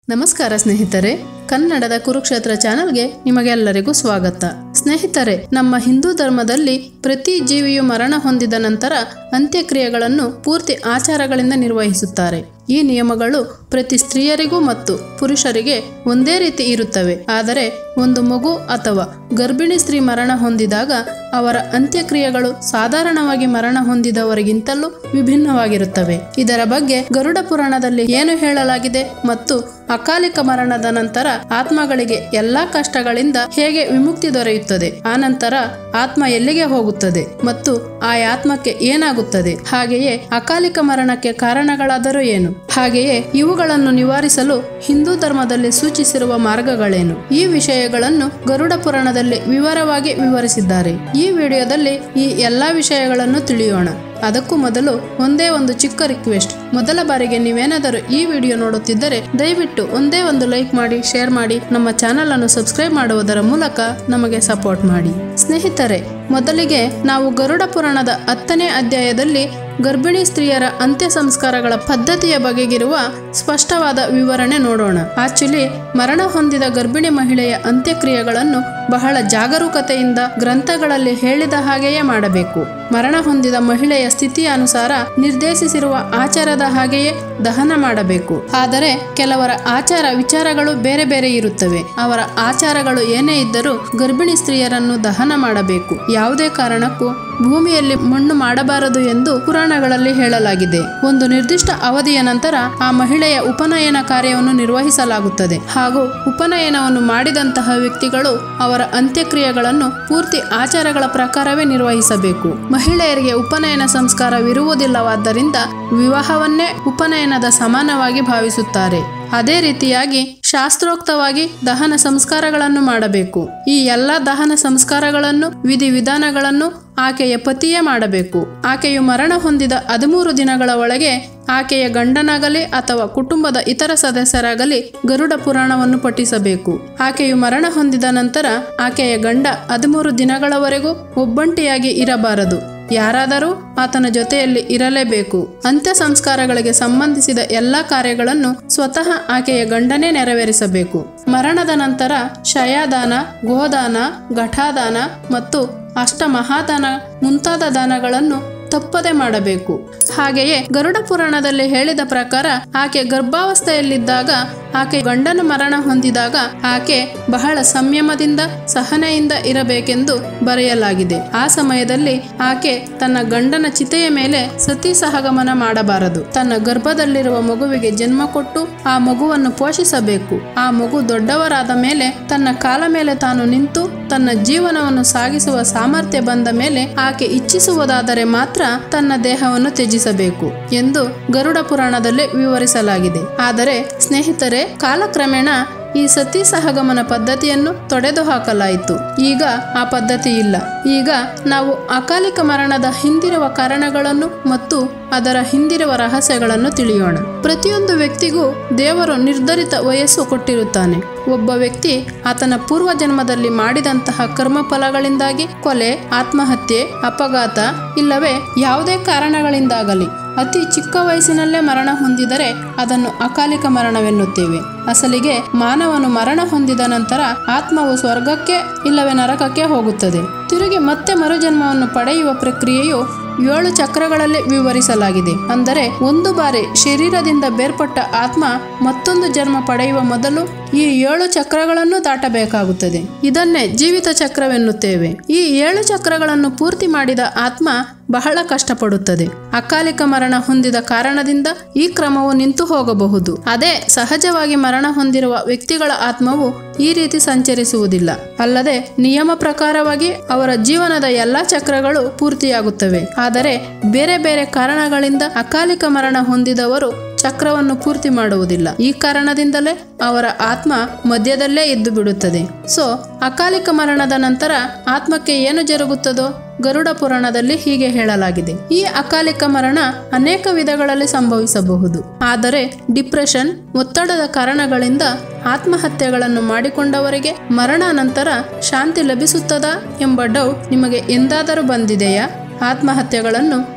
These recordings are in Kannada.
ನಮಸ್ಕಾರ ಸ್ನೇಹಿತರೆ ಕನ್ನಡದ ಕುರುಕ್ಷೇತ್ರ ಚಾನೆಲ್ಗೆ ನಿಮಗೆಲ್ಲರಿಗೂ ಸ್ವಾಗತ ಸ್ನೇಹಿತರೆ ನಮ್ಮ ಹಿಂದೂ ಧರ್ಮದಲ್ಲಿ ಪ್ರತಿ ಜೀವಿಯು ಮರಣ ಹೊಂದಿದ ನಂತರ ಅಂತ್ಯಕ್ರಿಯೆಗಳನ್ನು ಪೂರ್ತಿ ಆಚಾರಗಳಿಂದ ನಿರ್ವಹಿಸುತ್ತಾರೆ ಈ ನಿಯಮಗಳು ಪ್ರತಿ ಸ್ತ್ರೀಯರಿಗೂ ಮತ್ತು ಪುರುಷರಿಗೆ ಒಂದೇ ರೀತಿ ಇರುತ್ತವೆ ಆದರೆ ಒಂದು ಮಗು ಅಥವಾ ಗರ್ಭಿಣಿ ಸ್ತ್ರೀ ಮರಣ ಹೊಂದಿದಾಗ ಅವರ ಅಂತ್ಯಕ್ರಿಯೆಗಳು ಸಾಧಾರಣವಾಗಿ ಮರಣ ಹೊಂದಿದವರಿಗಿಂತಲೂ ವಿಭಿನ್ನವಾಗಿರುತ್ತವೆ ಇದರ ಬಗ್ಗೆ ಗರುಡ ಪುರಾಣದಲ್ಲಿ ಏನು ಹೇಳಲಾಗಿದೆ ಮತ್ತು ಅಕಾಲಿಕ ಮರಣದ ನಂತರ ಆತ್ಮಗಳಿಗೆ ಎಲ್ಲಾ ಕಷ್ಟಗಳಿಂದ ಹೇಗೆ ವಿಮುಕ್ತಿ ದೊರೆಯುತ್ತದೆ ಆನಂತರ ಆತ್ಮ ಎಲ್ಲಿಗೆ ಹೋಗುತ್ತದೆ ಮತ್ತು ಆ ಆತ್ಮಕ್ಕೆ ಏನಾಗುತ್ತದೆ ಹಾಗೆಯೇ ಅಕಾಲಿಕ ಮರಣಕ್ಕೆ ಕಾರಣಗಳಾದರೂ ಏನು ಹಾಗೆಯೇ ಇವುಗಳನ್ನು ನಿವಾರಿಸಲು ಹಿಂದೂ ಧರ್ಮದಲ್ಲಿ ಸೂಚಿಸಿರುವ ಮಾರ್ಗಗಳೇನು ಈ ವಿಷಯಗಳನ್ನು ಗರುಡ ಪುರಾಣದಲ್ಲಿ ವಿವರವಾಗಿ ವಿವರಿಸಿದ್ದಾರೆ ಈ ವಿಡಿಯೋದಲ್ಲಿ ಈ ಎಲ್ಲಾ ವಿಷಯಗಳನ್ನು ತಿಳಿಯೋಣ ಅದಕ್ಕೂ ಮೊದಲು ಒಂದೇ ಒಂದು ಚಿಕ್ಕ ರಿಕ್ವೆಸ್ಟ್ ಮೊದಲ ಬಾರಿಗೆ ನೀವೇನಾದರೂ ಈ ವಿಡಿಯೋ ನೋಡುತ್ತಿದ್ದರೆ ದಯವಿಟ್ಟು ಒಂದೇ ಒಂದು ಲೈಕ್ ಮಾಡಿ ಶೇರ್ ಮಾಡಿ ನಮ್ಮ ಚಾನಲ್ ಅನ್ನು ಸಬ್ಸ್ಕ್ರೈಬ್ ಮಾಡುವುದರ ಮೂಲಕ ನಮಗೆ ಸಪೋರ್ಟ್ ಮಾಡಿ ಸ್ನೇಹಿತರೆ ಮೊದಲಿಗೆ ನಾವು ಗರುಡ ಪುರಾಣದ ಹತ್ತನೇ ಅಧ್ಯಾಯದಲ್ಲಿ ಗರ್ಭಿಣಿ ಸ್ತ್ರೀಯರ ಅಂತ್ಯ ಸಂಸ್ಕಾರಗಳ ಪದ್ಧತಿಯ ಬಗೆಗಿರುವ ಸ್ಪಷ್ಟವಾದ ವಿವರಣೆ ನೋಡೋಣ ಆಕ್ಚುಲಿ ಮರಣ ಹೊಂದಿದ ಗರ್ಭಿಣಿ ಮಹಿಳೆಯ ಅಂತ್ಯಕ್ರಿಯೆಗಳನ್ನು ಬಹಳ ಜಾಗರೂಕತೆಯಿಂದ ಗ್ರಂಥಗಳಲ್ಲಿ ಹೇಳಿದ ಹಾಗೆಯೇ ಮಾಡಬೇಕು ಮರಣ ಹೊಂದಿದ ಮಹಿಳೆಯ ಸ್ಥಿತಿಯ ಅನುಸಾರ ನಿರ್ದೇಶಿಸಿರುವ ಆಚಾರದ ಹಾಗೆಯೇ ದಹನ ಮಾಡಬೇಕು ಆದರೆ ಕೆಲವರ ಆಚಾರ ವಿಚಾರಗಳು ಬೇರೆ ಬೇರೆ ಇರುತ್ತವೆ ಅವರ ಆಚಾರಗಳು ಏನೇ ಇದ್ದರೂ ಗರ್ಭಿಣಿ ಸ್ತ್ರೀಯರನ್ನು ದಹನ ಮಾಡಬೇಕು ಯಾವುದೇ ಕಾರಣಕ್ಕೂ ಭೂಮಿಯಲ್ಲಿ ಮಣ್ಣು ಮಾಡಬಾರದು ಎಂದು ಪುರಾಣಗಳಲ್ಲಿ ಹೇಳಲಾಗಿದೆ ಒಂದು ನಿರ್ದಿಷ್ಟ ಅವಧಿಯ ನಂತರ ಆ ಮಹಿಳೆಯ ಉಪನಯನ ಕಾರ್ಯವನ್ನು ನಿರ್ವಹಿಸಲಾಗುತ್ತದೆ ಹಾಗೂ ಉಪನಯನವನ್ನು ಮಾಡಿದಂತಹ ವ್ಯಕ್ತಿಗಳು ಅವರ ಅಂತ್ಯಕ್ರಿಯೆಗಳನ್ನು ಪೂರ್ತಿ ಆಚಾರಗಳ ಪ್ರಕಾರವೇ ನಿರ್ವಹಿಸಬೇಕು ಮಹಿಳೆಯರಿಗೆ ಉಪನಯನ ಸಂಸ್ಕಾರವಿರುವುದಿಲ್ಲವಾದ್ದರಿಂದ ವಿವಾಹವನ್ನೇ ಉಪನಯನದ ಸಮಾನವಾಗಿ ಭಾವಿಸುತ್ತಾರೆ ಅದೇ ರೀತಿಯಾಗಿ ಶಾಸ್ತ್ರೋಕ್ತವಾಗಿ ದಹನ ಸಂಸ್ಕಾರಗಳನ್ನು ಮಾಡಬೇಕು ಈ ಎಲ್ಲ ದಹನ ಸಂಸ್ಕಾರಗಳನ್ನು ವಿಧಿವಿಧಾನಗಳನ್ನು ಆಕೆಯ ಪತಿಯೇ ಮಾಡಬೇಕು ಆಕೆಯು ಮರಣ ಹೊಂದಿದ ಹದಿಮೂರು ದಿನಗಳ ಒಳಗೆ ಆಕೆಯ ಗಂಡನಾಗಲಿ ಅಥವಾ ಕುಟುಂಬದ ಇತರ ಸದಸ್ಯರಾಗಲಿ ಗರುಡ ಪುರಾಣವನ್ನು ಪಠಿಸಬೇಕು ಆಕೆಯು ಮರಣ ಹೊಂದಿದ ನಂತರ ಆಕೆಯ ಗಂಡ ಹದಿಮೂರು ದಿನಗಳವರೆಗೂ ಒಬ್ಬಂಟಿಯಾಗಿ ಇರಬಾರದು ಯಾರಾದರೂ ಆತನ ಜೊತೆಯಲ್ಲಿ ಇರಲೇಬೇಕು ಅಂತ್ಯ ಸಂಸ್ಕಾರಗಳಿಗೆ ಸಂಬಂಧಿಸಿದ ಎಲ್ಲಾ ಕಾರ್ಯಗಳನ್ನು ಸ್ವತಃ ಆಕೆಯ ಗಂಡನೇ ನೆರವೇರಿಸಬೇಕು ಮರಣದ ನಂತರ ಶಯದಾನ ಗೋದಾನ ಘಟಾದಾನ ಮತ್ತು ಅಷ್ಟಮಹಾದಾನ ಮುಂತಾದ ದಾನಗಳನ್ನು ತಪ್ಪದೆ ಮಾಡಬೇಕು ಹಾಗೆಯೇ ಗರುಡ ಪುರಾಣದಲ್ಲಿ ಹೇಳಿದ ಪ್ರಕಾರ ಆಕೆ ಗರ್ಭಾವಸ್ಥೆಯಲ್ಲಿದ್ದಾಗ ಆಕೆ ಗಂಡನ ಮರಣ ಹೊಂದಿದಾಗ ಆಕೆ ಬಹಳ ಸಂಯಮದಿಂದ ಸಹನೆಯಿಂದ ಇರಬೇಕೆಂದು ಬರೆಯಲಾಗಿದೆ ಆ ಸಮಯದಲ್ಲಿ ಆಕೆ ತನ್ನ ಗಂಡನ ಚಿತೆಯ ಮೇಲೆ ಸತಿ ಸಹಗಮನ ಮಾಡಬಾರದು ತನ್ನ ಗರ್ಭದಲ್ಲಿರುವ ಮಗುವಿಗೆ ಜನ್ಮ ಕೊಟ್ಟು ಆ ಮಗುವನ್ನು ಪೋಷಿಸಬೇಕು ಆ ಮಗು ದೊಡ್ಡವರಾದ ಮೇಲೆ ತನ್ನ ಕಾಲ ಮೇಲೆ ತಾನು ನಿಂತು ತನ್ನ ಜೀವನವನ್ನು ಸಾಗಿಸುವ ಸಾಮರ್ಥ್ಯ ಬಂದ ಮೇಲೆ ಆಕೆ ಇಚ್ಛಿಸುವುದಾದರೆ ಮಾತ್ರ ತನ್ನ ದೇಹವನ್ನು ತ್ಯಜಿಸಬೇಕು ಎಂದು ಗರುಡ ಪುರಾಣದಲ್ಲಿ ವಿವರಿಸಲಾಗಿದೆ ಆದರೆ ಸ್ನೇಹಿತರೆ ಕಾಲಕ್ರಮೇಣ ಈ ಸತಿ ಸಹಗಮನ ಪದ್ಧತಿಯನ್ನು ತೊಡೆದು ಹಾಕಲಾಯಿತು ಈಗ ಆ ಪದ್ಧತಿ ಇಲ್ಲ ಈಗ ನಾವು ಅಕಾಲಿಕ ಮರಣದ ಹಿಂದಿರುವ ಕಾರಣಗಳನ್ನು ಮತ್ತು ಅದರ ಹಿಂದಿರುವ ರಹಸ್ಯಗಳನ್ನು ತಿಳಿಯೋಣ ಪ್ರತಿಯೊಂದು ವ್ಯಕ್ತಿಗೂ ದೇವರು ನಿರ್ಧರಿತ ವಯಸ್ಸು ಕೊಟ್ಟಿರುತ್ತಾನೆ ಒಬ್ಬ ವ್ಯಕ್ತಿ ಆತನ ಪೂರ್ವ ಜನ್ಮದಲ್ಲಿ ಮಾಡಿದಂತಹ ಕರ್ಮ ಫಲಗಳಿಂದಾಗಿ ಕೊಲೆ ಆತ್ಮಹತ್ಯೆ ಅಪಘಾತ ಇಲ್ಲವೇ ಯಾವುದೇ ಕಾರಣಗಳಿಂದಾಗಲಿ ಅತಿ ಚಿಕ್ಕ ವಯಸ್ಸಿನಲ್ಲೇ ಮರಣ ಹೊಂದಿದರೆ ಅದನ್ನು ಅಕಾಲಿಕ ಮರಣವೆನ್ನುತ್ತೇವೆ ಅಸಲಿಗೆ ಮಾನವನು ಮರಣ ಹೊಂದಿದ ನಂತರ ಆತ್ಮವು ಸ್ವರ್ಗಕ್ಕೆ ಇಲ್ಲವೇ ನರಕಕ್ಕೆ ಹೋಗುತ್ತದೆ ತಿರುಗಿ ಮತ್ತೆ ಮರುಜನ್ಮವನ್ನು ಪಡೆಯುವ ಪ್ರಕ್ರಿಯೆಯು ಏಳು ಚಕ್ರಗಳಲ್ಲಿ ವಿವರಿಸಲಾಗಿದೆ ಅಂದರೆ ಒಂದು ಬಾರಿ ಶರೀರದಿಂದ ಬೇರ್ಪಟ್ಟ ಆತ್ಮ ಮತ್ತೊಂದು ಜನ್ಮ ಪಡೆಯುವ ಮೊದಲು ಈ ಏಳು ಚಕ್ರಗಳನ್ನು ದಾಟಬೇಕಾಗುತ್ತದೆ ಇದನ್ನೇ ಜೀವಿತ ಚಕ್ರವೆನ್ನುತ್ತೇವೆ ಈ ಏಳು ಚಕ್ರಗಳನ್ನು ಪೂರ್ತಿ ಮಾಡಿದ ಆತ್ಮ ಬಹಳ ಕಷ್ಟಪಡುತ್ತದೆ ಅಕಾಲಿಕ ಮರಣ ಹೊಂದಿದ ಕಾರಣದಿಂದ ಈ ಕ್ರಮವು ನಿಂತು ಹೋಗಬಹುದು ಅದೇ ಸಹಜವಾಗಿ ಮರಣ ಹೊಂದಿರುವ ವ್ಯಕ್ತಿಗಳ ಆತ್ಮವು ಈ ರೀತಿ ಸಂಚರಿಸುವುದಿಲ್ಲ ಅಲ್ಲದೆ ನಿಯಮ ಪ್ರಕಾರವಾಗಿ ಅವರ ಜೀವನದ ಎಲ್ಲಾ ಚಕ್ರಗಳು ಪೂರ್ತಿಯಾಗುತ್ತವೆ ಆದರೆ ಬೇರೆ ಬೇರೆ ಕಾರಣಗಳಿಂದ ಅಕಾಲಿಕ ಮರಣ ಹೊಂದಿದವರು ಚಕ್ರವನ್ನು ಪೂರ್ತಿ ಮಾಡುವುದಿಲ್ಲ ಈ ಕಾರಣದಿಂದಲೇ ಅವರ ಆತ್ಮ ಮಧ್ಯದಲ್ಲೇ ಇದ್ದು ಬಿಡುತ್ತದೆ ಸೊ ಅಕಾಲಿಕ ಮರಣದ ನಂತರ ಆತ್ಮಕ್ಕೆ ಏನು ಜರುಗುತ್ತದೋ ಗರುಡ ಪುರಾಣದಲ್ಲಿ ಹೀಗೆ ಹೇಳಲಾಗಿದೆ ಈ ಅಕಾಲಿಕ ಮರಣ ಅನೇಕ ವಿಧಗಳಲ್ಲಿ ಸಂಭವಿಸಬಹುದು ಆದರೆ ಡಿಪ್ರೆಷನ್ ಒತ್ತಡದ ಕಾರಣಗಳಿಂದ ಆತ್ಮಹತ್ಯೆಗಳನ್ನು ಮಾಡಿಕೊಂಡವರಿಗೆ ಮರಣ ನಂತರ ಶಾಂತಿ ಲಭಿಸುತ್ತದಾ ಎಂಬ ಡೌಟ್ ನಿಮಗೆ ಎಂದಾದರೂ ಬಂದಿದೆಯಾ ಆತ್ಮಹತ್ಯೆಗಳನ್ನು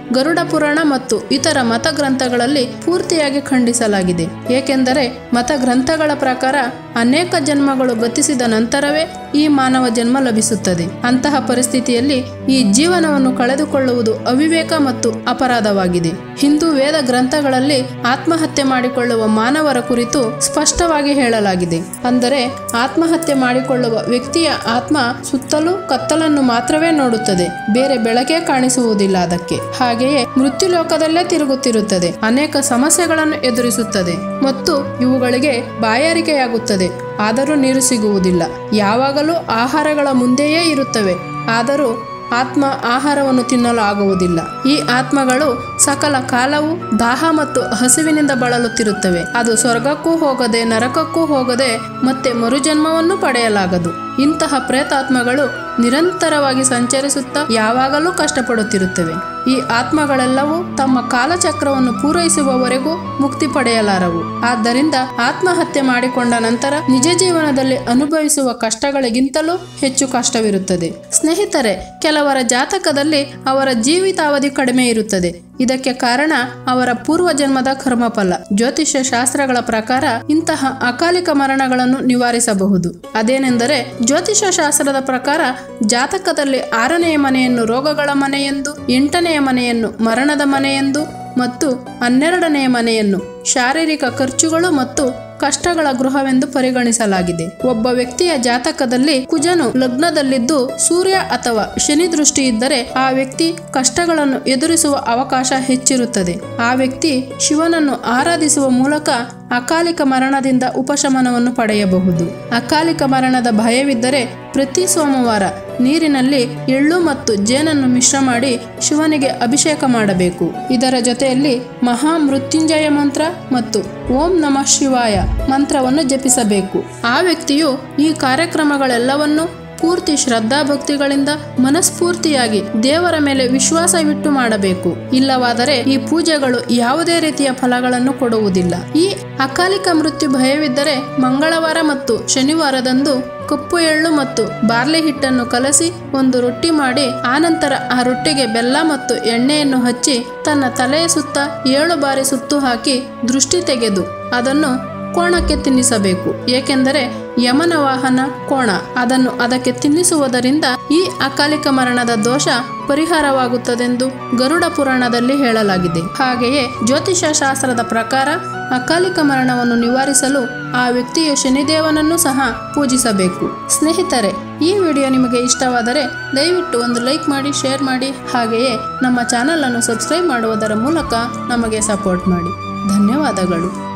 ಗರುಡ ಪುರಾಣ ಮತ್ತು ಇತರ ಮತ ಗ್ರಂಥಗಳಲ್ಲಿ ಪೂರ್ತಿಯಾಗಿ ಖಂಡಿಸಲಾಗಿದೆ ಏಕೆಂದರೆ ಮತ ಗ್ರಂಥಗಳ ಪ್ರಕಾರ ಅನೇಕ ಜನ್ಮಗಳು ಗತಿಸಿದ ನಂತರವೇ ಈ ಮಾನವ ಜನ್ಮ ಲಭಿಸುತ್ತದೆ ಅಂತಹ ಪರಿಸ್ಥಿತಿಯಲ್ಲಿ ಈ ಜೀವನವನ್ನು ಕಳೆದುಕೊಳ್ಳುವುದು ಅವಿವೇಕ ಮತ್ತು ಅಪರಾಧವಾಗಿದೆ ಹಿಂದೂ ವೇದ ಗ್ರಂಥಗಳಲ್ಲಿ ಆತ್ಮಹತ್ಯೆ ಮಾಡಿಕೊಳ್ಳುವ ಮಾನವರ ಕುರಿತು ಸ್ಪಷ್ಟವಾಗಿ ಹೇಳಲಾಗಿದೆ ಅಂದರೆ ಆತ್ಮಹತ್ಯೆ ಮಾಡಿಕೊಳ್ಳುವ ವ್ಯಕ್ತಿಯ ಆತ್ಮ ಸುತ್ತಲೂ ಕತ್ತಲನ್ನು ಮಾತ್ರವೇ ನೋಡುತ್ತದೆ ಬೇರೆ ಬೆಳಕೇ ಕಾಣಿಸುವುದಿಲ್ಲ ಅದಕ್ಕೆ ಹಾಗೆಯೇ ಮೃತ್ಯು ಲೋಕದಲ್ಲೇ ತಿರುಗುತ್ತಿರುತ್ತದೆ ಅನೇಕ ಸಮಸ್ಯೆಗಳನ್ನು ಎದುರಿಸುತ್ತದೆ ಮತ್ತು ಇವುಗಳಿಗೆ ಬಾಯಾರಿಕೆಯಾಗುತ್ತದೆ ಆದರೂ ನೀರು ಸಿಗುವುದಿಲ್ಲ ಯಾವಾಗಲೂ ಆಹಾರಗಳ ಮುಂದೆಯೇ ಇರುತ್ತವೆ ಆದರೂ ಆತ್ಮ ಆಹಾರವನ್ನು ತಿನ್ನಲು ಆಗುವುದಿಲ್ಲ ಈ ಆತ್ಮಗಳು ಸಕಲ ಕಾಲವು ದಾಹ ಮತ್ತು ಹಸಿವಿನಿಂದ ಬಳಲುತ್ತಿರುತ್ತವೆ ಅದು ಸ್ವರ್ಗಕ್ಕೂ ಹೋಗದೆ ನರಕಕ್ಕೂ ಹೋಗದೆ ಮತ್ತೆ ಮರುಜನ್ಮವನ್ನು ಪಡೆಯಲಾಗದು ಇಂತಹ ಪ್ರೇತಾತ್ಮಗಳು ನಿರಂತರವಾಗಿ ಸಂಚರಿಸುತ್ತಾ ಯಾವಾಗಲೂ ಕಷ್ಟಪಡುತ್ತಿರುತ್ತವೆ ಈ ಆತ್ಮಗಳೆಲ್ಲವೂ ತಮ್ಮ ಕಾಲಚಕ್ರವನ್ನು ಪೂರೈಸುವವರೆಗೂ ಮುಕ್ತಿ ಪಡೆಯಲಾರವು ಆದ್ದರಿಂದ ಆತ್ಮಹತ್ಯೆ ಮಾಡಿಕೊಂಡ ನಂತರ ನಿಜ ಜೀವನದಲ್ಲಿ ಅನುಭವಿಸುವ ಕಷ್ಟಗಳಿಗಿಂತಲೂ ಹೆಚ್ಚು ಕಷ್ಟವಿರುತ್ತದೆ ಸ್ನೇಹಿತರೆ ಕೆಲವರ ಜಾತಕದಲ್ಲಿ ಅವರ ಜೀವಿತಾವಧಿ ಕಡಿಮೆ ಇರುತ್ತದೆ ಇದಕ್ಕೆ ಕಾರಣ ಅವರ ಪೂರ್ವಜನ್ಮದ ಕರ್ಮಫಲ ಜ್ಯೋತಿಷ್ಯ ಶಾಸ್ತ್ರಗಳ ಪ್ರಕಾರ ಇಂತಹ ಅಕಾಲಿಕ ಮರಣಗಳನ್ನು ನಿವಾರಿಸಬಹುದು ಅದೇನೆಂದರೆ ಜ್ಯೋತಿಷ್ಯ ಶಾಸ್ತ್ರದ ಪ್ರಕಾರ ಜಾತಕದಲ್ಲಿ ಆರನೆಯ ಮನೆಯನ್ನು ರೋಗಗಳ ಮನೆಯೆಂದು ಎಂಟನೆಯ ಮನೆಯನ್ನು ಮರಣದ ಮನೆಯೆಂದು ಮತ್ತು ಹನ್ನೆರಡನೆಯ ಮನೆಯನ್ನು ಶಾರೀರಿಕ ಖರ್ಚುಗಳು ಮತ್ತು ಕಷ್ಟಗಳ ಗೃಹವೆಂದು ಪರಿಗಣಿಸಲಾಗಿದೆ ಒಬ್ಬ ವ್ಯಕ್ತಿಯ ಜಾತಕದಲ್ಲಿ ಕುಜನು ಲಗ್ನದಲ್ಲಿದ್ದು ಸೂರ್ಯ ಅಥವಾ ಶನಿ ದೃಷ್ಟಿ ಇದ್ದರೆ ಆ ವ್ಯಕ್ತಿ ಕಷ್ಟಗಳನ್ನು ಎದುರಿಸುವ ಅವಕಾಶ ಹೆಚ್ಚಿರುತ್ತದೆ ಆ ವ್ಯಕ್ತಿ ಶಿವನನ್ನು ಆರಾಧಿಸುವ ಮೂಲಕ ಅಕಾಲಿಕ ಮರಣದಿಂದ ಉಪಶಮನವನ್ನು ಪಡೆಯಬಹುದು ಅಕಾಲಿಕ ಮರಣದ ಭಯವಿದ್ದರೆ ಪ್ರತಿ ಸೋಮವಾರ ನೀರಿನಲ್ಲಿ ಎಳ್ಳು ಮತ್ತು ಜೇನನ್ನು ಮಿಶ್ರ ಮಾಡಿ ಶಿವನಿಗೆ ಅಭಿಷೇಕ ಮಾಡಬೇಕು ಇದರ ಜೊತೆಯಲ್ಲಿ ಮಹಾ ಮೃತ್ಯುಂಜಯ ಮಂತ್ರ ಮತ್ತು ಓಂ ನಮಃ ಶಿವಾಯ ಮಂತ್ರವನ್ನು ಜಪಿಸಬೇಕು ಆ ವ್ಯಕ್ತಿಯು ಈ ಕಾರ್ಯಕ್ರಮಗಳೆಲ್ಲವನ್ನು ಪೂರ್ತಿ ಶ್ರದ್ಧಾಭಕ್ತಿಗಳಿಂದ ಮನಸ್ಫೂರ್ತಿಯಾಗಿ ದೇವರ ಮೇಲೆ ವಿಶ್ವಾಸವಿಟ್ಟು ಮಾಡಬೇಕು ಇಲ್ಲವಾದರೆ ಈ ಪೂಜೆಗಳು ಯಾವುದೇ ರೀತಿಯ ಫಲಗಳನ್ನು ಕೊಡುವುದಿಲ್ಲ ಈ ಅಕಾಲಿಕ ಮೃತ್ಯು ಭಯವಿದ್ದರೆ ಮಂಗಳವಾರ ಮತ್ತು ಶನಿವಾರದಂದು ಕಪ್ಪು ಎಳ್ಳು ಮತ್ತು ಬಾರ್ಲಿ ಹಿಟ್ಟನ್ನು ಕಲಸಿ ಒಂದು ರೊಟ್ಟಿ ಮಾಡಿ ಆನಂತರ ಆ ರೊಟ್ಟಿಗೆ ಬೆಲ್ಲ ಮತ್ತು ಎಣ್ಣೆಯನ್ನು ಹಚ್ಚಿ ತನ್ನ ತಲೆಯ ಸುತ್ತ ಏಳು ಬಾರಿ ಸುತ್ತು ಹಾಕಿ ದೃಷ್ಟಿ ತೆಗೆದು ಅದನ್ನು ಕೋಣಕ್ಕೆ ತಿನ್ನಿಸಬೇಕು ಏಕೆಂದರೆ ಯಮನ ವಾಹನ ಕೋಣ ಅದನ್ನು ಅದಕ್ಕೆ ತಿನ್ನಿಸುವುದರಿಂದ ಈ ಅಕಾಲಿಕ ಮರಣದ ದೋಷ ಪರಿಹಾರವಾಗುತ್ತದೆಂದು ಗರುಡ ಪುರಾಣದಲ್ಲಿ ಹೇಳಲಾಗಿದೆ ಹಾಗೆಯೇ ಜ್ಯೋತಿಷ ಶಾಸ್ತ್ರದ ಪ್ರಕಾರ ಅಕಾಲಿಕ ಮರಣವನ್ನು ನಿವಾರಿಸಲು ಆ ವ್ಯಕ್ತಿಯು ಶನಿದೇವನನ್ನು ಸಹ ಪೂಜಿಸಬೇಕು ಸ್ನೇಹಿತರೆ ಈ ವಿಡಿಯೋ ನಿಮಗೆ ಇಷ್ಟವಾದರೆ ದಯವಿಟ್ಟು ಒಂದು ಲೈಕ್ ಮಾಡಿ ಶೇರ್ ಮಾಡಿ ಹಾಗೆಯೇ ನಮ್ಮ ಚಾನಲನ್ನು ಸಬ್ಸ್ಕ್ರೈಬ್ ಮಾಡುವುದರ ಮೂಲಕ ನಮಗೆ ಸಪೋರ್ಟ್ ಮಾಡಿ ಧನ್ಯವಾದಗಳು